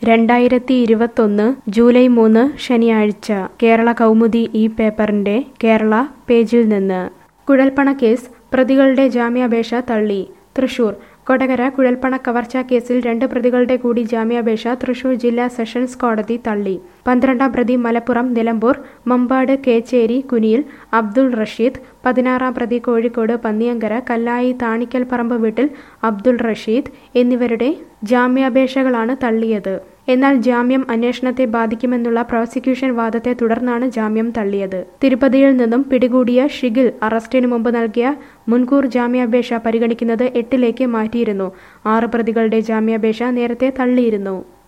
രണ്ടായിരത്തി ഇരുപത്തൊന്ന് ജൂലൈ മൂന്ന് ശനിയാഴ്ച കേരള കൗമുദി ഈ പേപ്പറിന്റെ കേരള പേജിൽ നിന്ന് കുഴൽപ്പണ കേസ് പ്രതികളുടെ ജാമ്യാപേക്ഷ തള്ളി തൃശൂർ കൊടകര കുഴൽപ്പണ കവർച്ചാ കേസിൽ രണ്ട് പ്രതികളുടെ കൂടി ജാമ്യാപേക്ഷ തൃശൂർ ജില്ലാ സെഷൻസ് കോടതി തള്ളി പന്ത്രണ്ടാം പ്രതി മലപ്പുറം നിലമ്പൂർ മമ്പാട് കേച്ചേരി കുനിയിൽ അബ്ദുൾ റഷീദ് പതിനാറാം പ്രതി കോഴിക്കോട് പന്നിയങ്കര കല്ലായി താണിക്കൽ പറമ്പ് വീട്ടിൽ അബ്ദുൾ റഷീദ് എന്നിവരുടെ ജാമ്യാപേക്ഷകളാണ് തള്ളിയത് എന്നാൽ ജാമ്യം അന്വേഷണത്തെ ബാധിക്കുമെന്നുള്ള പ്രോസിക്യൂഷൻ വാദത്തെ തുടർന്നാണ് ജാമ്യം തള്ളിയത് തിരുപ്പതിയിൽ നിന്നും പിടികൂടിയ ഷിഗിൽ അറസ്റ്റിനു മുമ്പ് നൽകിയ മുൻകൂർ ജാമ്യാപേക്ഷ പരിഗണിക്കുന്നത് എട്ടിലേക്ക് മാറ്റിയിരുന്നു ആറ് പ്രതികളുടെ ജാമ്യാപേക്ഷ നേരത്തെ തള്ളിയിരുന്നു